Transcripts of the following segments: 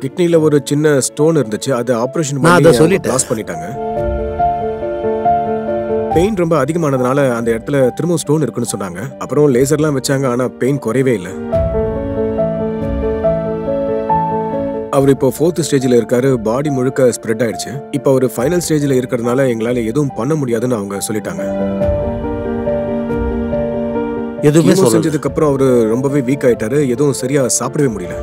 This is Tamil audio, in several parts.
கிட்னில ஒரு சின்ன ஸ்டோன் இருந்துச்சு அது ஆபரேஷன் நான் அதை பண்ணி சொல்லிட்டேன். லாஸ் பண்ணிட்டாங்க பெயின் ரொம்ப அதிகமானதுனால அந்த இடத்துல திரும்ப ஸ்டோன் இருக்குன்னு சொன்னாங்க அப்புறம் லேசர்லாம் வச்சாங்க ஆனா பெயின் குறையவே இல்லை அவர் இப்போ ஃபோர்த் ஸ்டேஜ்ல இருக்காரு பாடி முழுக்க ஸ்ப்ரெட் ஆயிடுச்சு இப்போ அவர் ஃபைனல் ஸ்டேஜ்ல இருக்கிறதுனால எங்களால எதுவும் பண்ண முடியாதுன்னு அவங்க சொல்லிட்டாங்க எதுவுமே Chemo சொல்லல செஞ்சதுக்கு அப்புறம் அவரு ரொம்பவே வீக் ஆயிட்டாரு எதுவும் சரியா சாப்பிடவே முடியல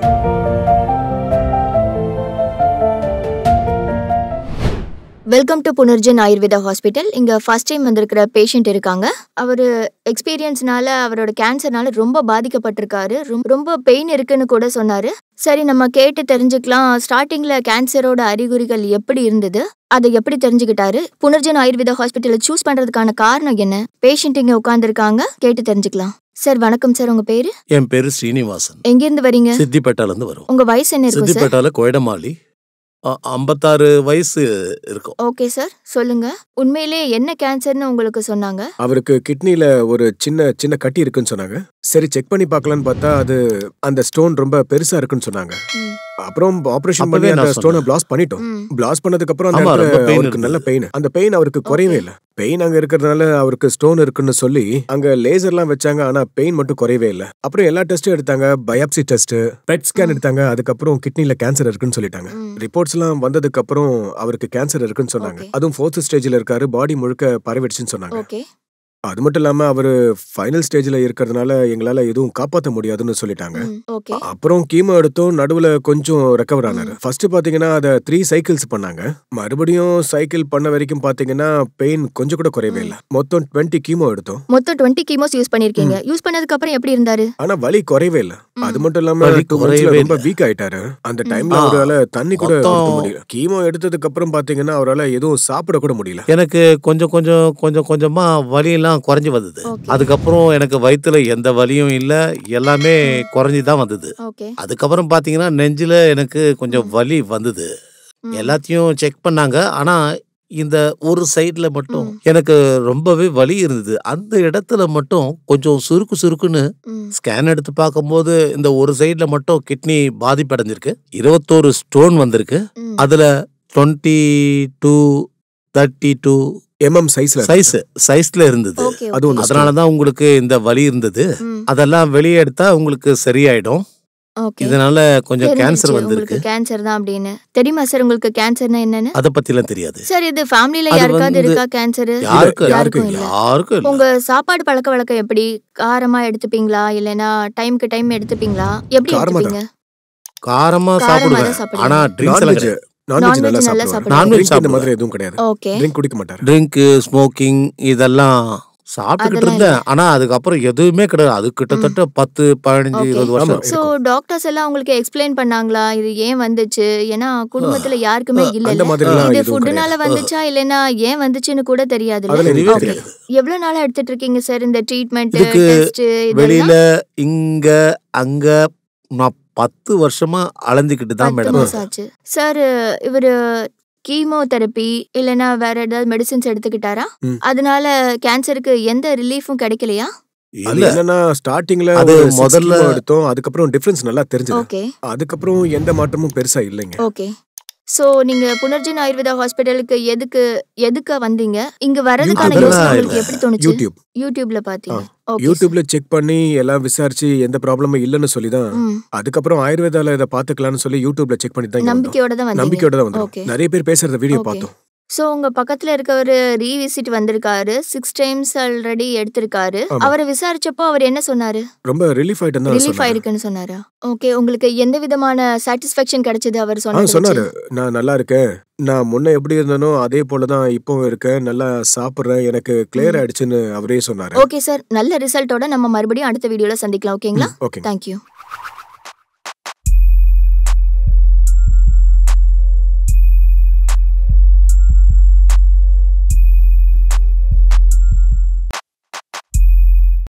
welcome to Punarjan Ayurveda hospital இங்க ஃபர்ஸ்ட் டைம் வந்திருக்கிற பேஷண்ட் இருக்காங்க அவர் எக்ஸ்பீரியன்ஸ்னால அவரோட கேன்சர்னால ரொம்ப பாதிக்கப்பட்டிருக்காரு ரொம்ப- ரொம்ப பெயின் இருக்குன்னு கூட சொன்னாரு சரி நம்ம கேட்டு தெரிஞ்சுக்கலாம் ஸ்டார்டிங்ல கேன்சரோட அறிகுறிகள் எப்படி இருந்தது அதை எப்படி தெரிஞ்சுக்கிட்டாரு புனர்ஜன் ஆயுர்வேதா ஹாஸ்பிட்டலை சூஸ் பண்றதுக்கான காரணம் என்ன பேஷண்ட் இங்க உட்காந்துருக்காங்க கேட்டு தெரிஞ்சுக்கலாம் சார் வணக்கம் சார் உங்க பேரு என் பேரு ஸ்ரீனிவாசன் எங்க இருந்து வரீங்க சித்திப்பேட்டால இருந்து வரும் உங்க வயசு என்ன இருக்கும் சார் சித்திப்பேட்டால கோயடமாளி அ- ஐம்பத்தாறு வயசு இருக்கும் ஓகே சார் சொல்லுங்க உண்மையிலே என்ன கேன்சர்னு உங்களுக்கு சொன்னாங்க அவருக்கு கிட்னில ஒரு சின்ன சின்ன கட்டி இருக்குன்னு சொன்னாங்க சரி செக் பண்ணி பார்க்கலான்னு பார்த்தா அது அந்த ஸ்டோன் ரொம்ப பெருசா இருக்குன்னு சொன்னாங்க ம். அப்புறம் ஆபரேஷன் அப்பவே பண்ணி அந்த நான் ஸ்டோனை சொன்னேன். பிளாஸ் பண்ணிட்டோம் ம். பிளாஸ் பண்ணதுக்கு அப்புறம் அந்த ஆமா, இடத்துல ரொம்ப pain அவருக்கு நல்ல இருந்தது. பெயின் அந்த பெயின் அவருக்கு குறையவே Okay. இல்ல பெயின் அங்க இருக்கிறதுனால அவருக்கு ஸ்டோன் இருக்குன்னு சொல்லி அங்க லேசர்லாம் வச்சாங்க ஆனா பெயின் மட்டும் குறையவே இல்ல அப்புறம் எல்லா டெஸ்டும் எடுத்தாங்க பயாப்சி டெஸ்ட் பெட் ஸ்கேன் ம். எடுத்தாங்க அதுக்கப்புறம் கிட்னில கேன்சர் இருக்குன்னு சொல்லிட்டாங்க ம். ரிப்போர்ட்ஸ் எல்லாம் வந்ததுக்கு அப்புறம் அவருக்கு கேன்சர் இருக்குன்னு சொன்னாங்க Okay. அதுவும் ஃபோர்த் ஸ்டேஜ்ல இருக்காரு பாடி முழுக்க பரவிடுச்சுன்னு சொன்னாங்க ஓகே அது மட்டும் இல்லாம அவரு ஃபைனல் ஸ்டேஜ்ல இருக்கிறதுனால எங்களால எதுவும் காப்பாத்த முடியாதுன்னு சொல்லிட்டாங்க ம், ஓகே அப்புறம் கீமோ எடுத்தோம் நடுவுல கொஞ்சம் ரெக்கவர் ஆனாரு ஃபர்ஸ்ட் பாத்தீங்கன்னா அத த்ரீ சைக்கிள்ஸ் பண்ணாங்க மறுபடியும் சைக்கிள் பண்ண வரைக்கும் பாத்தீங்கன்னா பெயின் கொஞ்சம் கூட குறையவே இல்ல மொத்தம் 20 கீமோ எடுத்தோம் மொத்தம் டுவெண்ட்டி கீமோஸ் யூஸ் பண்ணிருக்கீங்க யூஸ் பண்ணதுக்கு அப்புறம் எப்படி இருந்தாரு ஆனா வலி குறையவே இல்ல ம். அது மட்டும் இல்லாம வலி two monthsல குறையவே ரொம்ப இல்ல. வீக் ஆயிட்டாரு அந்த டைம்ல ஆ. அவரால தண்ணி கூட மொத்தம் குடிக்க முடியல கீமோ எடுத்ததுக்கு அப்புறம் பாத்தீங்கன்னா அவரால எதுவும் சாப்பிட கூட முடியல எனக்கு கொஞ்சம் கொஞ்சம் கொஞ்சம் கொஞ்சமா வலியெல்லாம் குறைஞ்சு வந்தது ஓகே அதுக்கப்புறம் எனக்கு வயித்துல எந்த வலியும் இல்ல எல்லாமே குறைஞ்சி தான் வந்தது ஓகே அதுக்கப்புறம் பாத்தீங்கன்னா நெஞ்சில எனக்கு கொஞ்சம் வலி வந்தது ம். எல்லாத்தையும் செக் பண்ணாங்க ஆனா இந்த ஒரு சைடுல மட்டும் ம். எனக்கு ரொம்பவே வலி இருந்தது அந்த இடத்துல மட்டும் கொஞ்சம் சுருக்கு சுருக்குன்னு ம். ஸ்கேன் எடுத்து பார்க்கும்போது இந்த ஒரு சைடுல மட்டும் கிட்னி பாதிப்படைஞ்சிருக்கு இருபத்தோரு ஸ்டோன் வந்திருக்கு ம். அதுல twenty two thirty two MM சைஸ்ல சைஸ் சைஸ்ல இருந்தது ஓகே அது ஓகே. ஒண்ணு அதனாலதான் உங்களுக்கு இந்த வலி இருந்தது ம். அதெல்லாம் வெளியே எடுத்தா உங்களுக்கு சரியாயிடும் ஓகே இதனால கொஞ்சம் தெரிஞ்சிருச்சு கேன்சர் உங்களுக்கு வந்திருக்கு கேன்சர் தான் அப்படின்னு தெரியுமா சார் உங்களுக்கு கேன்சர்னா என்னன்னு அத பத்திலாம் தெரியாது சார் இது ஃபேமிலில அது யாருக்காவது வந்து இருக்கா கேன்சர் யாருக்கும் யாருக்கும் இல்ல யாருக்கும் இல்ல உங்க சாப்பாடு பழக்க வழக்கம் எப்படி காரமா எடுத்துப்பீங்களா இல்லனா டைம்க்கு டைம் எடுத்துப்பீங்களா எப்படி காரமா எடுத்துப்பீங்க காரமா காரமா சாப்பிடுவேன் தான் சாப்பிடுவீங்க. ஆனா ட்ரிங்க்ஸ் எல்லாம் நான்வெஜ் கிடையாது நான்வெஜ் நல்லா Non-veg நல்லா சாப்பிடுவாரு சாப்பிடுவாரு. Non-veg Drink இந்த சாப்பிடுவாரு. மாதிரி எதுவும் கிடையாது ஓகே ட்ரிங்க் குடிக்க மாட்டாரு ட்ரிங்க் ஸ்மோக்கிங் இதெல்லாம் சாப்பிட்டுக்கிட்டு அதெல்லாம் இருந்தேன் ஆனா அதுக்கப்புறம் எதுவுமே கிடையாது அது கிட்டத்தட்ட பத்து பதினஞ்சு Okay. இருபது வருஷம் ஆமா. இருக்கும். சோ டாக்டர்ஸ் எல்லாம் உங்களுக்கு எக்ஸ்பிளைன் பண்ணாங்களா இது ஏன் வந்துச்சு ஏன்னா குடும்பத்துல யாருக்குமே அஹ், இல்ல அந்த மாதிரிலாம் இது எதுவும் ஃபுட்னால கிடையாது. வந்துச்சா இல்லனா ஏன் வந்துச்சுன்னு கூட தெரியாது அதெல்லாம் தெரியவே எனக்கு தெரியாது எவ்வளவு நாளா எடுத்துட்டு இருக்கீங்க சார் இந்த ட்ரீட்மெண்ட் இதுக்கு டெஸ்ட் வெளியில இங்க அங்க நான் பத்து வருஷமா அலைஞ்சுக்கிட்டு தான் பத்து மேடம் மாசம் ஆச்சு சார் இவரு கீமோதெரப்பி இல்லனா வேற ஏதாவது மெடிசின்ஸ் எடுத்துக்கிட்டாரா ம். அதனால கேன்சருக்கு எந்த ரிலீஃபும் கிடைக்கலையா அது இல்ல என்னன்னா ஸ்டார்டிங்ல அது ஒரு six முதல்ல- kilo எடுத்தோம் அதுக்கப்புறம் டிஃபரன்ஸ் நல்லா தெரிஞ்சது ஓகே அதுக்கப்புறம் எந்த மாற்றமும் பெருசா இல்லைங்க ஓகே சோ நீங்க புனர்ஜன் ஆயுர்வேதா ஹாஸ்பிட்டலுக்கு எதுக்கு எதுக்கு வந்தீங்க இங்க வர்றதுக்கான அதெல்லாம் யோசனை இல்ல. உங்களுக்கு எப்படி தோணுச்சு யூடியூப் யூடியூப்ல பாத்தீங்க ஓகே யூடியூப்ல செக் பண்ணி எல்லாம் விசாரிச்சு எந்த ப்ராப்ளமும் இல்லைன்னு சொல்லி தான் ம் அதுக்கப்புறம் ஆயுர்வேதால இதை பாத்துக்கலாம்னு சொல்லி யூடியூப்ல செக் பண்ணி தான் இங்க வந்தோம். நம்பிக்கையோட தான் வந்தீங்க நம்பிக்கையோட தான் வந்தோம் ஓகே நிறைய பேர் பேசுறத வீடியோ Okay. பார்த்தோம் சோ உங்க பக்கத்துல இருக்கவர் ரீவிசிட் வந்திருக்காரு சிக்ஸ் டைம்ஸ் ஆல்ரெடி எடுத்திருக்காரு ஆமா. அவரை விசாரிச்சப்போ அவர் என்ன சொன்னாரு ரொம்ப ரிலீஃப் ஆயிட்டு தான் ரிலீஃப் சொன்னாரு ஆயிருக்குன்னு சொன்னாரா ஓகே உங்களுக்கு எந்த விதமான சாட்டிஸ்ஃபேக்ஷன் கிடைச்சது அவர் ஆ சொன்னது சொன்னாரு வச்சு? நான் நல்லா இருக்கேன் நான் முன்ன எப்படி இருந்தனோ அதே போல தான் இப்போ இருக்கேன் நல்லா சாப்பிடுறேன் எனக்கு கிளியர் ம். ஆயிடுச்சுன்னு அவரே சொன்னாரு ஓகே சார் நல்ல ரிசல்ட்டோட நம்ம மறுபடியும் அடுத்த வீடியோல சந்திக்கலாம் ஓகேங்களா ஓகே தேங்க்யூ